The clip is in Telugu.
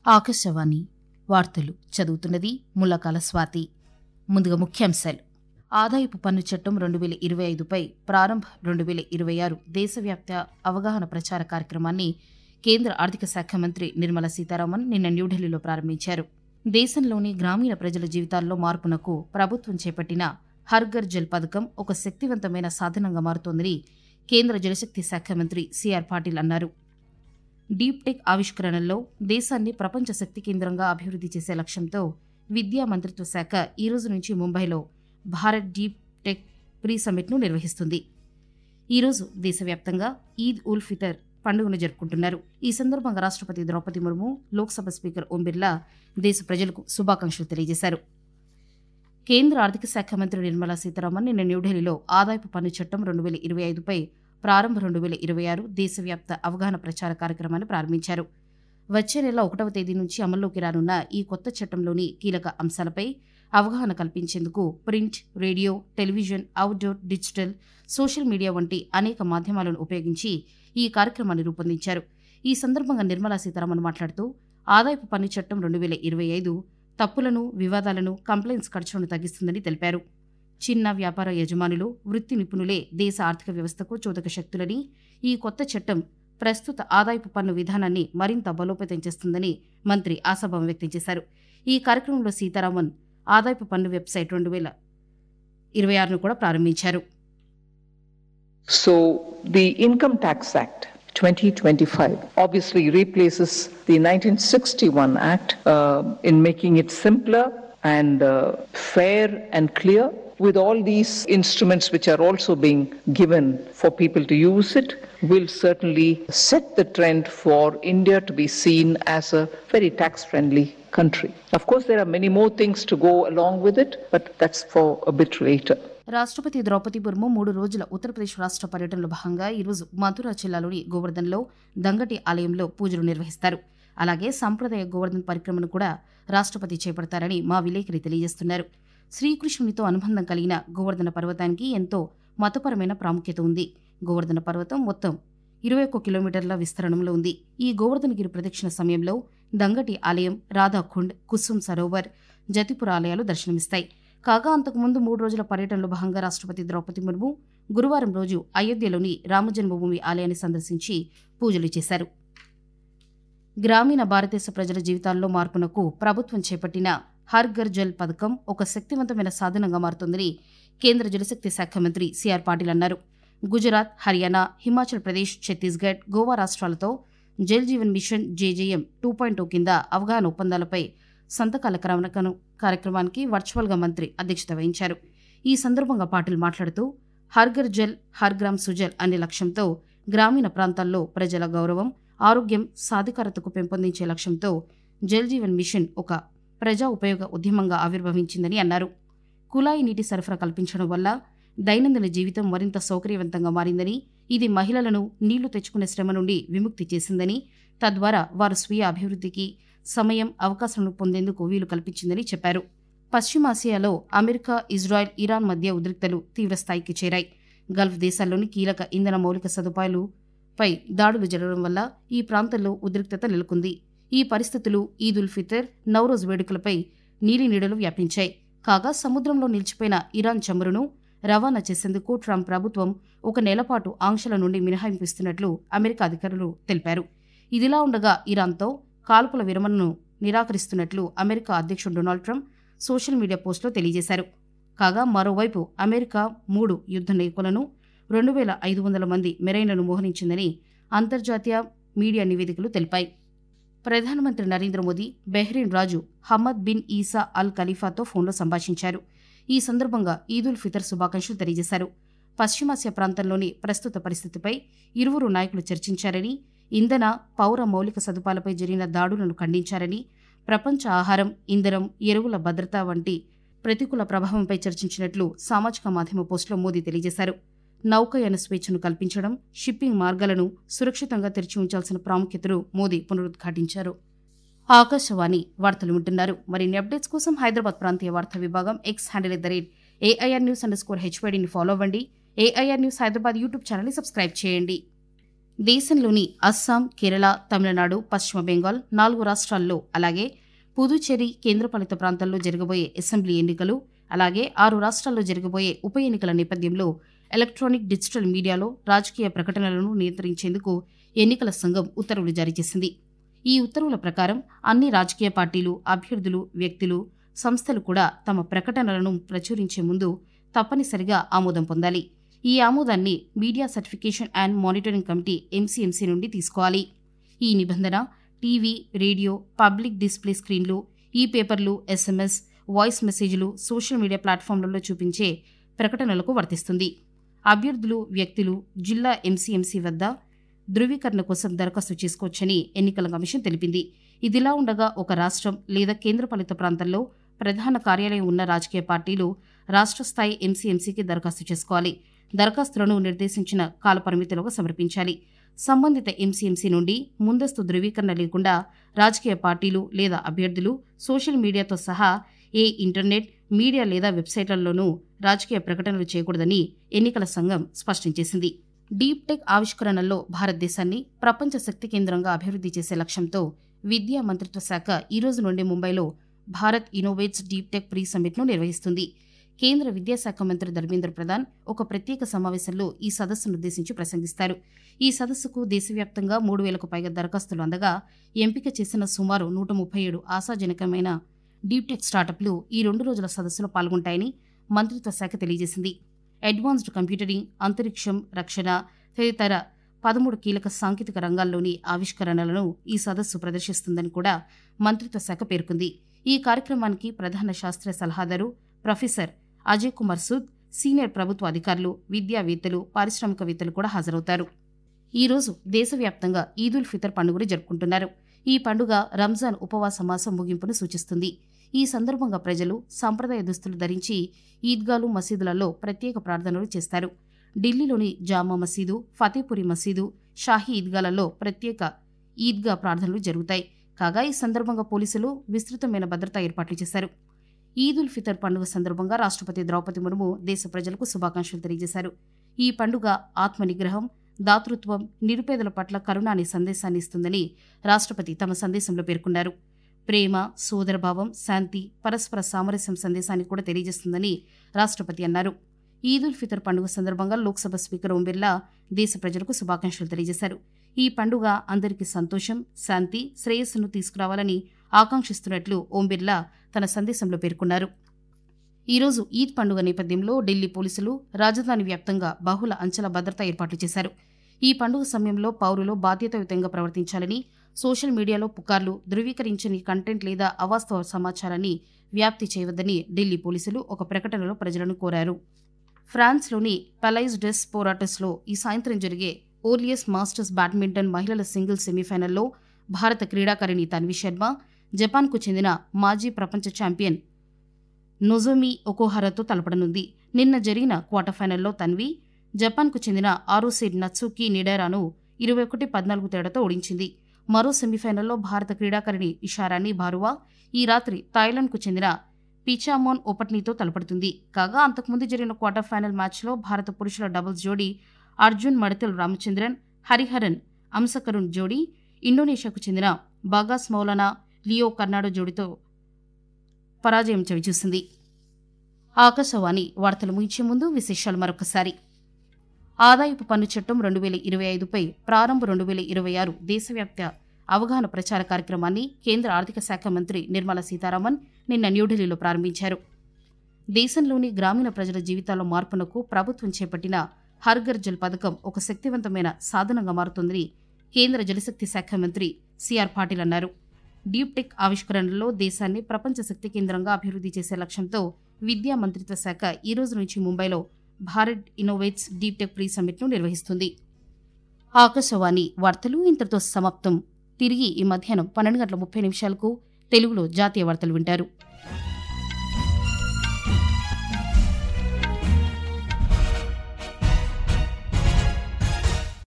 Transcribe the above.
ఆకాశవాణి వార్తలు చదువుతున్నది ముల్లకాల స్వాతి ముందుగా ముఖ్యాంశాలు ఆదాయపు పన్ను చట్టం రెండు వేల ఇరవై ఐదుపై ప్రారంభ రెండు వేల ఇరవై ఆరు దేశవ్యాప్త అవగాహన ప్రచార కార్యక్రమాన్ని కేంద్ర ఆర్థిక శాఖ మంత్రి నిర్మలా సీతారామన్ నిన్న న్యూఢిల్లీలో ప్రారంభించారు దేశంలోని గ్రామీణ ప్రజల జీవితాల్లో మార్పునకు ప్రభుత్వం చేపట్టిన హర్ఘర్ జల్ పథకం ఒక శక్తివంతమైన సాధనంగా మారుతోందని కేంద్ర జలశక్తి శాఖ మంత్రి సిఆర్ పాటిల్ అన్నారు డీప్ టెక్ ఆవిష్కరణల్లో దేశాన్ని ప్రపంచ శక్తి కేంద్రంగా అభివృద్ధి చేసే లక్ష్యంతో విద్యా మంత్రిత్వ శాఖ ఈ రోజు నుంచి ముంబైలో భారత్ డీప్ టెక్ ప్రీ సమ్మిట్ను నిర్వహిస్తుంది ఈరోజు దేశవ్యాప్తంగా ఈద్ ఉల్ ఫితర్ పండుగను జరుపుకుంటున్నారు ఈ సందర్భంగా రాష్ట్రపతి ద్రౌపది ముర్ము లోక్సభ స్పీకర్ ఓం బిర్లా దేశ ప్రజలకు శుభాకాంక్షలు తెలియజేశారు కేంద్ర ఆర్థిక శాఖ మంత్రి నిర్మలా సీతారామన్ నిన్న న్యూఢిల్లీలో ఆదాయపు పన్ను చట్టం రెండు వేల ఇరవై ఐదుపై ప్రారంభ రెండు వేల ఇరవై ఆరు దేశవ్యాప్త అవగాహన ప్రచార కార్యక్రమాన్ని ప్రారంభించారు వచ్చే నెల ఒకటవ తేదీ నుంచి అమల్లోకి రానున్న ఈ కొత్త చట్టంలోని కీలక అంశాలపై అవగాహన కల్పించేందుకు print radio television outdoor digital social media వంటి అనేక మాధ్యమాలను ఉపయోగించి ఈ కార్యక్రమాన్ని రూపొందించారు ఈ సందర్భంగా నిర్మలా సీతారామన్ మాట్లాడుతూ ఆదాయపు పన్ను చట్టం రెండు వేల ఇరవై ఐదు తప్పులను వివాదాలను కంప్లైంట్స్ ఖర్చులను తగ్గిస్తుందని తెలిపారు చిన్న వ్యాపార యజమానులు వృత్తి నిపుణులే దేశ ఆర్థిక వ్యవస్థకు చోదక శక్తులని ఈ కొత్త చట్టం ప్రస్తుత ఆదాయపు పన్ను విధానాన్ని మరింత బలోపేతం చేస్తుందని మంత్రి ఆశాభావం వ్యక్తం చేశారు ఈ కార్యక్రమంలో సీతారామన్ ఆదాయపు పన్ను వెబ్సైట్ రెండు వేల ఇరవై ఆరును కూడా ప్రారంభించారు So, the Income Tax Act 2025 obviously replaces the 1961 Act uh, in making it simpler and uh, fair and clear. With all these instruments which are also being given for people to use it, will certainly set the trend for India to be seen as a very tax friendly country. Of course, there are many more things to go along with it, but that's for a bit later. రాష్ట్రపతి ద్రౌపది ముర్ము మూడు రోజుల ఉత్తరప్రదేశ్ రాష్ట్ర పర్యటనలో భాగంగా ఈరోజు మథురా జిల్లాలోని గోవర్ధన్లో దంగటి ఆలయంలో పూజలు నిర్వహిస్తారు అలాగే సంప్రదాయ గోవర్ధన్ పరిక్రమను కూడా రాష్ట్రపతి చేపడతారని మా విలేకరి తెలియజేస్తున్నారు శ్రీకృష్ణునితో అనుబంధం కలిగిన గోవర్ధన పర్వతానికి ఎంతో మతపరమైన ప్రాముఖ్యత ఉంది గోవర్ధన పర్వతం మొత్తం ఇరవై ఒక్క కిలోమీటర్ల విస్తరణంలో ఉంది ఈ గోవర్ధనగిరి ప్రదక్షిణ సమయంలో దంగటి ఆలయం రాధాఖుండ్ కుసుమ్ సరోవర్ జతిపుర ఆలయాలు దర్శనమిస్తాయి కాగా అంతకుముందు మూడు రోజుల పర్యటనలో భాగంగా రాష్ట్రపతి ద్రౌపది ముర్ము గురువారం రోజు అయోధ్యలోని రామజన్మభూమి ఆలయాన్ని సందర్శించి పూజలు చేశారు గ్రామీణ భారతదేశ ప్రజల జీవితాల్లో మార్పునకు ప్రభుత్వం చేపట్టిన హర్ ఘర్ జల్ పథకం ఒక శక్తివంతమైన సాధనంగా మారుతోందని కేంద్ర జలశక్తి శాఖ మంత్రి సిఆర్ పాటిల్ అన్నారు గుజరాత్ హర్యానా హిమాచల్ ప్రదేశ్ ఛత్తీస్గఢ్ గోవా రాష్ట్రాలతో Jal Jeevan mission JJM two point కింద అవగాహన ఒప్పందాలపై సంతకాల క్రమణకను కార్యక్రమానికి వర్చువల్గా మంత్రి అధ్యక్షత వహించారు ఈ సందర్భంగా పాటిల్ మాట్లాడుతూ హర్ఘర్ జల్ హర్ గ్రామ్ సుజల్ అనే లక్ష్యంతో గ్రామీణ ప్రాంతాల్లో ప్రజల గౌరవం ఆరోగ్యం సాధికారతకు పెంపొందించే లక్ష్యంతో జల్ జీవన్ మిషన్ ఒక ప్రజా ఉపయోగ ఉద్యమంగా ఆవిర్భవించిందని అన్నారు కుళాయి నీటి సరఫరా కల్పించడం వల్ల దైనందిన జీవితం మరింత సౌకర్యవంతంగా మారిందని ఇది మహిళలను నీళ్లు తెచ్చుకునే శ్రమ నుండి విముక్తి చేసిందని తద్వారా వారు స్వీయ అభివృద్ధికి సమయం అవకాశాలను పొందేందుకు వీలు కల్పించిందని చెప్పారు పశ్చిమాసియాలో అమెరికా ఇజ్రాయెల్ ఇరాన్ మధ్య ఉద్రిక్తలు తీవ్రస్థాయికి చేరాయి గల్ఫ్ దేశాల్లోని కీలక ఇంధన మౌలిక సదుపాయాలు పై దాడులు జరగడం వల్ల ఈ ప్రాంతంలో ఉద్రిక్తత నెలకొంది ఈ పరిస్థితులు ఈద్ ఉల్ ఫితర్ నవరోజ్ వేడుకలపై నీలి నీడలు వ్యాపించాయి కాగా సముద్రంలో నిలిచిపోయిన ఇరాన్ చమురును రవాణా చేసేందుకు ట్రంప్ ప్రభుత్వం ఒక నెలపాటు ఆంక్షల నుండి మినహాయింపిస్తున్నట్లు అమెరికా అధికారులు తెలిపారు ఇదిలా ఉండగా ఇరాన్తో కాల్పుల విరమణను నిరాకరిస్తున్నట్లు అమెరికా అధ్యక్షుడు డొనాల్డ్ ట్రంప్ సోషల్ మీడియా పోస్టులో తెలియజేశారు కాగా మరోవైపు అమెరికా మూడు యుద్ధ నౌకలను రెండు వేల ఐదు వందల మంది మెరైన్లను మోహరించిందని అంతర్జాతీయ మీడియా నివేదికలు తెలిపాయి ప్రధానమంత్రి నరేంద్ర మోదీ బెహ్రెయిన్ రాజు హమ్మద్ బిన్ ఈసా అల్ ఖలీఫాతో ఫోన్లో సంభాషించారు ఈ సందర్భంగా ఈదుల్ ఫితర్ శుభాకాంక్షలు తెలియజేశారు పశ్చిమాసియా ప్రాంతంలోని ప్రస్తుత పరిస్థితిపై ఇరువురు నాయకులు చర్చించారని ఇంధన పౌర మౌలిక సదుపాయాలపై జరిగిన దాడులను ఖండించారని ప్రపంచ ఆహారం ఇంధనం ఎరువుల భద్రత వంటి ప్రతికూల ప్రభావంపై చర్చించినట్లు సామాజిక మాధ్యమ పోస్టులో మోదీ తెలియజేశారు నౌకాయాన స్వేచ్ఛను కల్పించడం షిప్పింగ్ మార్గాలను సురక్షితంగా తెరిచి ఉంచాల్సిన ప్రాముఖ్యతను మోదీ పునరుద్ఘాటించారు ఆకాశవాణి వార్తలు వింటున్నారు మరిన్ని అప్డేట్స్ కోసం హైదరాబాద్ ప్రాంతీయ వార్తా విభాగం X handle at the rate AIR news under score హెచ్వైడీని ఫాలో అవ్వండి ఏఐఆర్ న్యూస్ హైదరాబాద్ యూట్యూబ్ ఛానల్ని సబ్స్క్రైబ్ చేయండి దేశంలోని అస్సాం కేరళ తమిళనాడు పశ్చిమ బెంగాల్ నాలుగు రాష్ట్రాల్లో అలాగే పుదుచ్చేరి కేంద్రపాలిత ప్రాంతాల్లో జరగబోయే అసెంబ్లీ ఎన్నికలు అలాగే ఆరు రాష్ట్రాల్లో జరగబోయే ఉప ఎన్నికల నేపథ్యంలో ఎలక్ట్రానిక్ డిజిటల్ మీడియాలో రాజకీయ ప్రకటనలను నియంత్రించేందుకు ఎన్నికల సంఘం ఉత్తర్వులు జారీ చేసింది ఈ ఉత్తర్వుల ప్రకారం అన్ని రాజకీయ పార్టీలు అభ్యర్థులు వ్యక్తులు సంస్థలు కూడా తమ ప్రకటనలను ప్రచురించే ముందు తప్పనిసరిగా ఆమోదం పొందాలి ఈ ఆమోదాన్ని media certification and monitoring committee MCMC నుండి తీసుకోవాలి ఈ నిబంధన టీవీ రేడియో పబ్లిక్ డిస్ప్లే స్క్రీన్లు ఈ పేపర్లు ఎస్ఎంఎస్ వాయిస్ మెసేజ్లు సోషల్ మీడియా ప్లాట్ఫామ్లలో చూపించే ప్రకటనలకు వర్తిస్తుంది అభ్యర్థులు వ్యక్తులు జిల్లా ఎంసీఎంసీ వద్ద ధృవీకరణ కోసం దరఖాస్తు చేసుకోవచ్చని ఎన్నికల కమిషన్ తెలిపింది ఇదిలా ఉండగా ఒక రాష్ట్రం లేదా కేంద్రపాలిత ప్రాంతంలో ప్రధాన కార్యాలయం ఉన్న రాజకీయ పార్టీలు రాష్ట్ర స్థాయి ఎంసీఎంసీకి దరఖాస్తు చేసుకోవాలి దరఖాస్తులను నిర్దేశించిన కాలపరిమితిలోగా సమర్పించాలి సంబంధిత ఎంసీఎంసీ నుండి ముందస్తు ధృవీకరణ లేకుండా రాజకీయ పార్టీలు లేదా అభ్యర్థులు సోషల్ మీడియాతో సహా ఏ ఇంటర్నెట్ మీడియా లేదా వెబ్సైట్లలోనూ రాజకీయ ప్రకటనలు చేయకూడదని ఎన్నికల సంఘం స్పష్టం చేసింది డీప్ టెక్ ఆవిష్కరణల్లో భారతదేశాన్ని ప్రపంచ శక్తి కేంద్రంగా అభివృద్ధి చేసే లక్ష్యంతో విద్యా మంత్రిత్వ శాఖ ఈ రోజు నుండి ముంబైలో Bharat innovates deep tech pre సమ్మిట్ను నిర్వహిస్తుంది కేంద్ర విద్యాశాఖ మంత్రి ధర్మేంద్ర ప్రధాన్ ఒక ప్రత్యేక సమావేశంలో ఈ సదస్సును ఉద్దేశించి ప్రసంగిస్తారు ఈ సదస్సుకు దేశవ్యాప్తంగా మూడు వేలకు పైగా దరఖాస్తులు అందగా ఎంపిక చేసిన సుమారు నూట ముప్పై ఏడు ఆశాజనకమైన డీప్ టెక్ స్టార్టప్లు ఈ రెండు రోజుల సదస్సులో పాల్గొంటాయని మంత్రిత్వ శాఖ తెలియజేసింది అడ్వాన్స్డ్ కంప్యూటరింగ్ అంతరిక్షం రక్షణ తదితర పదమూడు కీలక సాంకేతిక రంగాల్లోని ఆవిష్కరణలను ఈ సదస్సు ప్రదర్శిస్తుందని కూడా మంత్రిత్వ శాఖ పేర్కొంది ఈ కార్యక్రమానికి ప్రధాన శాస్త్రీయ సలహాదారు ప్రొఫెసర్ అజయ్ కుమార్ సుద్ సీనియర్ ప్రభుత్వ అధికారులు విద్యావేత్తలు పారిశ్రామికవేత్తలు కూడా హాజరవుతారు ఈ రోజు దేశవ్యాప్తంగా ఈదుల్ ఫితర్ పండుగను జరుపుకుంటున్నారు ఈ పండుగ రంజాన్ ఉపవాస మాసం ముగింపును సూచిస్తుంది ఈ సందర్భంగా ప్రజలు సంప్రదాయ దుస్తులు ధరించి ఈద్గాలు మసీదులలో ప్రత్యేక ప్రార్థనలు చేస్తారు ఢిల్లీలోని జామా మసీదు ఫతేపురి మసీదు షాహీ ఈద్గాలలో ప్రత్యేక ఈద్గా ప్రార్థనలు జరుగుతాయి కాగా ఈ సందర్భంగా పోలీసులు విస్తృతమైన భద్రతా ఏర్పాట్లు చేశారు ఈద్ ఉల్ ఫితర్ పండుగ సందర్భంగా రాష్ట్రపతి ద్రౌపది ముర్ము దేశ ప్రజలకు శుభాకాంక్షలు తెలియజేశారు ఈ పండుగ ఆత్మ నిగ్రహం దాతృత్వం నిరుపేదల పట్ల కరుణ అనే సందేశాన్ని ఇస్తుందని రాష్ట్రపతి తమ సందేశంలో పేర్కొన్నారు ప్రేమ సోదరభావం శాంతి పరస్పర సామరస్యం సందేశాన్ని కూడా తెలియజేస్తుందని రాష్ట్రపతి అన్నారు ఈద్ ఉల్ ఫితర్ పండుగ సందర్భంగా లోక్సభ స్పీకర్ ఓం బిర్లా దేశ ప్రజలకు శుభాకాంక్షలు తెలియజేశారు ఈ పండుగ అందరికీ సంతోషం శాంతి శ్రేయస్సును తీసుకురావాలని ఆకాంక్షిస్తున్నట్లు ఓం బిర్లా తన సందేశంలో పేర్కొన్నారు ఈరోజు ఈద్ పండుగ నేపథ్యంలో ఢిల్లీ పోలీసులు రాజధాని వ్యాప్తంగా బహుళ అంచెల భద్రతా ఏర్పాట్లు చేశారు ఈ పండుగ సమయంలో పౌరులు బాధ్యతాయుతంగా ప్రవర్తించాలని సోషల్ మీడియాలో పుకార్లు ధృవీకరించని కంటెంట్ లేదా అవాస్తవ సమాచారాన్ని వ్యాప్తి చేయవద్దని ఢిల్లీ పోలీసులు ఒక ప్రకటనలో ప్రజలను కోరారు ఫ్రాన్స్లోని పలైజ్ డెస్ పోరాటస్లో ఈ సాయంత్రం జరిగే ఓలియస్ మాస్టర్స్ బ్యాడ్మింటన్ మహిళల సింగిల్స్ సెమీఫైనల్లో భారత క్రీడాకారిణి తన్వి శర్మ జపాన్కు చెందిన మాజీ ప్రపంచ ఛాంపియన్ నొజోమి ఒకోహరాతో తలపడనుంది నిన్న జరిగిన క్వార్టర్ ఫైనల్లో తన్వి జపాన్కు చెందిన ఆరోసీడ్ నత్సుకి నిడేరాను ఇరవై ఒకటి పద్నాలుగు తేడాతో ఓడించింది మరో సెమీఫైనల్లో భారత క్రీడాకారిణి ఇషారాణి బారువా ఈ రాత్రి థాయిలాండ్కు చెందిన పిచామోన్ ఓపట్నీతో తలపడుతుంది కాగా అంతకుముందు జరిగిన క్వార్టర్ ఫైనల్ మ్యాచ్లో భారత పురుషుల డబుల్స్ జోడీ అర్జున్ మడతల్ రామచంద్రన్ హరిహరన్ అంసకరుణ్ జోడీ ఇండోనేషియాకు చెందిన బాగాస్ మౌలానా లియో కర్నాడో జోడీతో పరాజయం చవిచూసింది ఆకాశవాణి వార్తలు ముగించే ముందు విశేషాలు మరొకసారి ఆదాయపు పన్ను చట్టం రెండు వేల ఇరవై ఐదుపై ప్రారంభ రెండు వేల ఇరవై ఆరు దేశవ్యాప్త అవగాహన ప్రచార కార్యక్రమాన్ని కేంద్ర ఆర్థిక శాఖ మంత్రి నిర్మలా సీతారామన్ నిన్న న్యూఢిల్లీలో ప్రారంభించారు దేశంలోని గ్రామీణ ప్రజల జీవితాల్లో మార్పునకు ప్రభుత్వం చేపట్టిన హర్ఘర్ జల్ పథకం ఒక శక్తివంతమైన సాధనంగా మారుతుందని కేంద్ర జలశక్తి శాఖ మంత్రి సిఆర్ పాటిల్ అన్నారు డీప్ టెక్ ఆవిష్కరణలో దేశాన్ని ప్రపంచ శక్తి కేంద్రంగా అభివృద్ధి చేసే లక్ష్యంతో విద్యా మంత్రిత్వ శాఖ ఈ రోజు నుంచి ముంబైలో Bharat innovates deep tech pre సమ్మిట్ను నిర్వహిస్తుంది ఆకాశవాణి వార్తలు ఇంతటితో సమాప్తం తిరిగి ఈ మధ్యాహ్నం పన్నెండు గంటల ముప్పై నిమిషాలకు తెలుగులో జాతీయ వార్తలు వింటారు